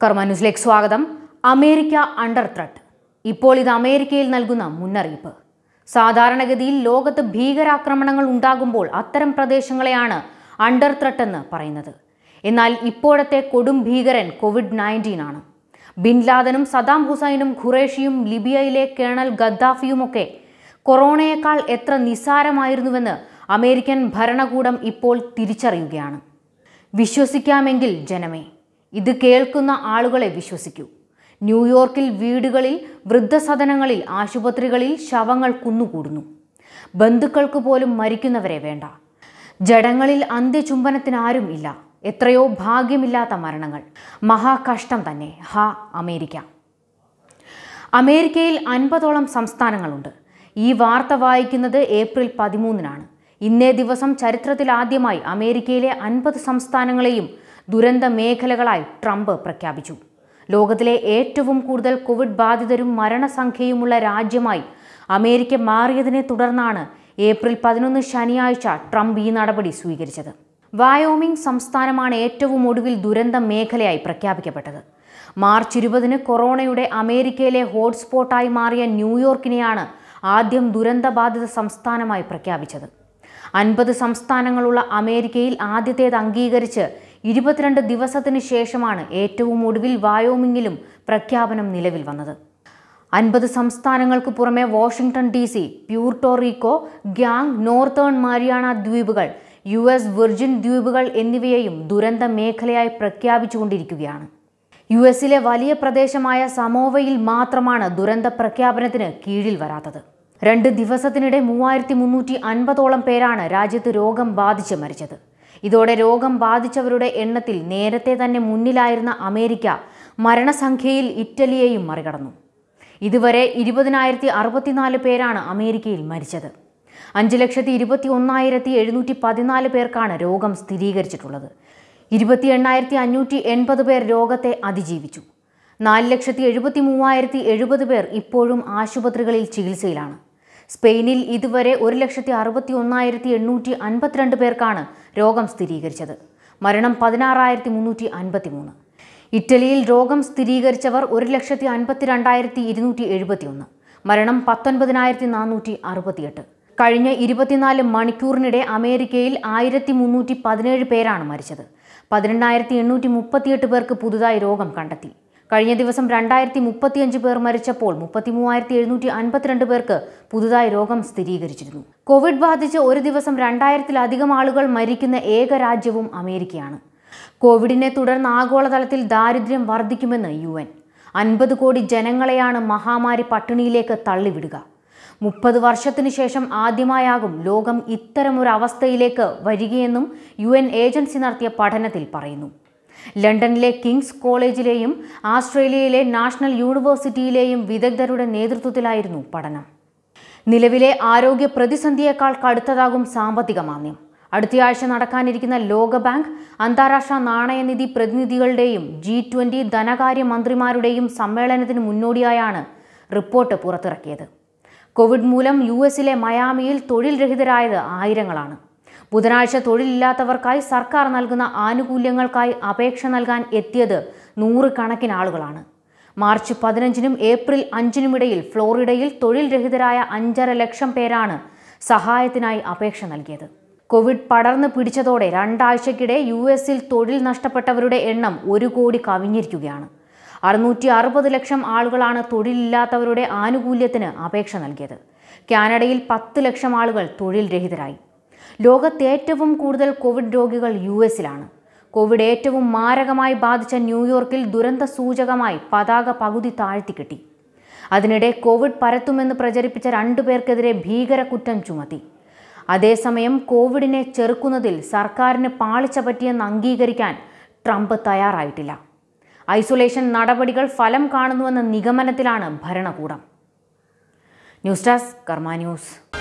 കർമ്മ ന്യൂസിലേക്ക് സ്വാഗതം അമേരിക്ക അണ്ടർ ത്രട്ട് ഇപ്പോൾ ഇത് അമേരിക്കയിൽ നൽകുന്ന മുന്നറിയിപ്പ് സാധാരണഗതിയിൽ ലോകത്ത് ഭീകരാക്രമണങ്ങൾ ഉണ്ടാകുമ്പോൾ അത്തരം പ്രദേശങ്ങളെയാണ് അണ്ടർ ത്രട്ട് എന്ന് പറയുന്നത് എന്നാൽ ഇപ്പോഴത്തെ കൊടും ഭീകരൻ കോവിഡ് നയൻറ്റീൻ ആണ് ബിൻ ലാദനും സദാം ഹുസൈനും ഖുറേഷിയും ലിബിയയിലെ കേണൽ ഗദ്ദാഫിയുമൊക്കെ കൊറോണയേക്കാൾ എത്ര നിസ്സാരമായിരുന്നുവെന്ന് അമേരിക്കൻ ഭരണകൂടം ഇപ്പോൾ തിരിച്ചറിയുകയാണ് വിശ്വസിക്കാമെങ്കിൽ ജനമേ ഇത് കേൾക്കുന്ന ആളുകളെ വിശ്വസിക്കൂ ന്യൂയോർക്കിൽ വീടുകളിൽ വൃദ്ധസദനങ്ങളിൽ ആശുപത്രികളിൽ ശവങ്ങൾ കുന്നുകൂടുന്നു ബന്ധുക്കൾക്ക് പോലും മരിക്കുന്നവരെ വേണ്ട ജഡങ്ങളിൽ അന്ത്യചുംബനത്തിന് ആരും ഇല്ല എത്രയോ ഭാഗ്യമില്ലാത്ത മരണങ്ങൾ മഹാകഷ്ടം തന്നെ ഹാ അമേരിക്ക അമേരിക്കയിൽ അൻപതോളം സംസ്ഥാനങ്ങളുണ്ട് ഈ വാർത്ത വായിക്കുന്നത് ഏപ്രിൽ പതിമൂന്നിനാണ് ഇന്നേ ദിവസം ചരിത്രത്തിൽ ആദ്യമായി അമേരിക്കയിലെ അൻപത് സംസ്ഥാനങ്ങളെയും ദുരന്ത മേഖലകളായി ട്രംപ് പ്രഖ്യാപിച്ചു ലോകത്തിലെ ഏറ്റവും കൂടുതൽ കോവിഡ് ബാധിതരും മരണസംഖ്യയുമുള്ള രാജ്യമായി അമേരിക്ക മാറിയതിനെ തുടർന്നാണ് ഏപ്രിൽ പതിനൊന്ന് ശനിയാഴ്ച ട്രംപ് ഈ നടപടി സ്വീകരിച്ചത് വയോമിംഗ് സംസ്ഥാനമാണ് ഏറ്റവും ഒടുവിൽ ദുരന്ത മേഖലയായി പ്രഖ്യാപിക്കപ്പെട്ടത് മാർച്ച് ഇരുപതിന് കൊറോണയുടെ അമേരിക്കയിലെ ഹോട്ട്സ്പോട്ടായി മാറിയ ന്യൂയോർക്കിനെയാണ് ആദ്യം ദുരന്തബാധിത സംസ്ഥാനമായി പ്രഖ്യാപിച്ചത് അൻപത് സംസ്ഥാനങ്ങളുള്ള അമേരിക്കയിൽ ആദ്യത്തേത് അംഗീകരിച്ച് ഇരുപത്തിരണ്ട് ദിവസത്തിന് ശേഷമാണ് ഏറ്റവും ഒടുവിൽ വയോമിങ്ങിലും പ്രഖ്യാപനം നിലവിൽ വന്നത് അൻപത് സംസ്ഥാനങ്ങൾക്ക് പുറമെ വാഷിംഗ്ടൺ ഡി സി പ്യൂർട്ടോറിക്കോ ഗ്യാങ് നോർത്തേൺ മാരിയാന ദ്വീപുകൾ യു എസ് വിർജിൻ ദ്വീപുകൾ എന്നിവയെയും ദുരന്ത മേഖലയായി പ്രഖ്യാപിച്ചുകൊണ്ടിരിക്കുകയാണ് യു എസിലെ വലിയ പ്രദേശമായ സമോവയിൽ മാത്രമാണ് ദുരന്ത പ്രഖ്യാപനത്തിന് കീഴിൽ വരാത്തത് രണ്ട് ദിവസത്തിനിടെ മൂവായിരത്തി മുന്നൂറ്റി അൻപതോളം പേരാണ് രാജ്യത്ത് രോഗം ബാധിച്ച് മരിച്ചത് ഇതോടെ രോഗം ബാധിച്ചവരുടെ എണ്ണത്തിൽ നേരത്തെ തന്നെ മുന്നിലായിരുന്ന അമേരിക്ക മരണസംഖ്യയിൽ ഇറ്റലിയെയും മറികടന്നു ഇതുവരെ ഇരുപതിനായിരത്തി അറുപത്തിനാല് പേരാണ് അമേരിക്കയിൽ മരിച്ചത് അഞ്ച് ലക്ഷത്തി ഇരുപത്തി ഒന്നായിരത്തി എഴുന്നൂറ്റി പതിനാല് പേർക്കാണ് രോഗം സ്ഥിരീകരിച്ചിട്ടുള്ളത് ഇരുപത്തി എണ്ണായിരത്തി അഞ്ഞൂറ്റി എൺപത് പേർ രോഗത്തെ അതിജീവിച്ചു നാല് ലക്ഷത്തി എഴുപത്തി മൂവായിരത്തി എഴുപത് പേർ ഇപ്പോഴും ആശുപത്രികളിൽ ചികിത്സയിലാണ് സ്പെയിനിൽ ഇതുവരെ ഒരു ലക്ഷത്തി അറുപത്തി ഒന്നായിരത്തി എണ്ണൂറ്റി അൻപത്തിരണ്ട് പേർക്കാണ് രോഗം സ്ഥിരീകരിച്ചത് മരണം പതിനാറായിരത്തി മുന്നൂറ്റി അൻപത്തി മൂന്ന് ഇറ്റലിയിൽ രോഗം സ്ഥിരീകരിച്ചവർ ഒരു ലക്ഷത്തി അൻപത്തി രണ്ടായിരത്തി ഇരുന്നൂറ്റി എഴുപത്തി ഒന്ന് മരണം പത്തൊൻപതിനായിരത്തി നാനൂറ്റി അറുപത്തിയെട്ട് കഴിഞ്ഞ ഇരുപത്തിനാല് മണിക്കൂറിനിടെ അമേരിക്കയിൽ ആയിരത്തി മുന്നൂറ്റി പതിനേഴ് പേരാണ് മരിച്ചത് പതിനെണ്ണായിരത്തി എണ്ണൂറ്റി മുപ്പത്തിയെട്ട് പേർക്ക് പുതുതായി രോഗം കണ്ടെത്തി കഴിഞ്ഞ ദിവസം രണ്ടായിരത്തി മുപ്പത്തിയഞ്ച് പേർ മരിച്ചപ്പോൾ മുപ്പത്തി മൂവായിരത്തി എഴുന്നൂറ്റി അൻപത്തിരണ്ട് പേർക്ക് പുതുതായി രോഗം സ്ഥിരീകരിച്ചിരുന്നു കോവിഡ് ബാധിച്ച് ഒരു ദിവസം രണ്ടായിരത്തിലധികം ആളുകൾ മരിക്കുന്ന ഏക രാജ്യവും അമേരിക്കയാണ് കോവിഡിനെ തുടർന്ന് ആഗോളതലത്തിൽ ദാരിദ്ര്യം വർദ്ധിക്കുമെന്ന് യു എൻ അൻപത് കോടി ജനങ്ങളെയാണ് മഹാമാരി പട്ടിണിയിലേക്ക് തള്ളിവിടുക മുപ്പത് വർഷത്തിനു ശേഷം ആദ്യമായാകും ലോകം ഇത്തരമൊരു അവസ്ഥയിലേക്ക് വരികയെന്നും യു എൻ ഏജൻസി നടത്തിയ പഠനത്തിൽ പറയുന്നു ലണ്ടനിലെ കിങ്സ് കോളേജിലെയും ആസ്ട്രേലിയയിലെ നാഷണൽ യൂണിവേഴ്സിറ്റിയിലെയും വിദഗ്ധരുടെ നേതൃത്വത്തിലായിരുന്നു പഠനം നിലവിലെ ആരോഗ്യ പ്രതിസന്ധിയേക്കാൾ കടുത്തതാകും സാമ്പത്തിക മാന്ദ്യം അടുത്തയാഴ്ച നടക്കാനിരിക്കുന്ന ലോകബാങ്ക് അന്താരാഷ്ട്ര നാണയനിധി പ്രതിനിധികളുടെയും ജി ട്വന്റി ധനകാര്യ മന്ത്രിമാരുടെയും സമ്മേളനത്തിന് മുന്നോടിയായാണ് റിപ്പോർട്ട് പുറത്തിറക്കിയത് കോവിഡ് മൂലം യു എസിലെ മയാമിയിൽ തൊഴിൽ രഹിതരായത് ആയിരങ്ങളാണ് ബുധനാഴ്ച തൊഴിലില്ലാത്തവർക്കായി സർക്കാർ നൽകുന്ന ആനുകൂല്യങ്ങൾക്കായി അപേക്ഷ നൽകാൻ എത്തിയത് നൂറുകണക്കിന് ആളുകളാണ് മാർച്ച് പതിനഞ്ചിനും ഏപ്രിൽ അഞ്ചിനുമിടയിൽ ഫ്ലോറിഡയിൽ തൊഴിൽ രഹിതരായ അഞ്ചര ലക്ഷം പേരാണ് സഹായത്തിനായി അപേക്ഷ നൽകിയത് കോവിഡ് പടർന്നു പിടിച്ചതോടെ രണ്ടാഴ്ചക്കിടെ യു എസിൽ തൊഴിൽ നഷ്ടപ്പെട്ടവരുടെ എണ്ണം ഒരു കോടി കവിഞ്ഞിരിക്കുകയാണ് അറുന്നൂറ്റി അറുപത് ലക്ഷം ആളുകളാണ് തൊഴിലില്ലാത്തവരുടെ ആനുകൂല്യത്തിന് അപേക്ഷ നൽകിയത് കാനഡയിൽ പത്ത് ലക്ഷം ആളുകൾ തൊഴിൽ രഹിതരായി ലോകത്ത് ഏറ്റവും കൂടുതൽ കോവിഡ് രോഗികൾ യു എസിലാണ് കോവിഡ് ഏറ്റവും മാരകമായി ബാധിച്ച ന്യൂയോർക്കിൽ ദുരന്ത സൂചകമായി പതാക പകുതി താഴ്ത്തിക്കെട്ടി അതിനിടെ കോവിഡ് പരത്തുമെന്ന് പ്രചരിപ്പിച്ച രണ്ടു പേർക്കെതിരെ ഭീകരക്കുറ്റം ചുമത്തി അതേസമയം കോവിഡിനെ ചെറുക്കുന്നതിൽ സർക്കാരിന് പാളിച്ച പറ്റിയെന്ന് അംഗീകരിക്കാൻ ട്രംപ് തയ്യാറായിട്ടില്ല ഐസൊലേഷൻ നടപടികൾ ഫലം കാണുന്നുവെന്ന നിഗമനത്തിലാണ് ഭരണകൂടം ന്യൂസ് ഡെസ്ക് കർമ്മ ന്യൂസ്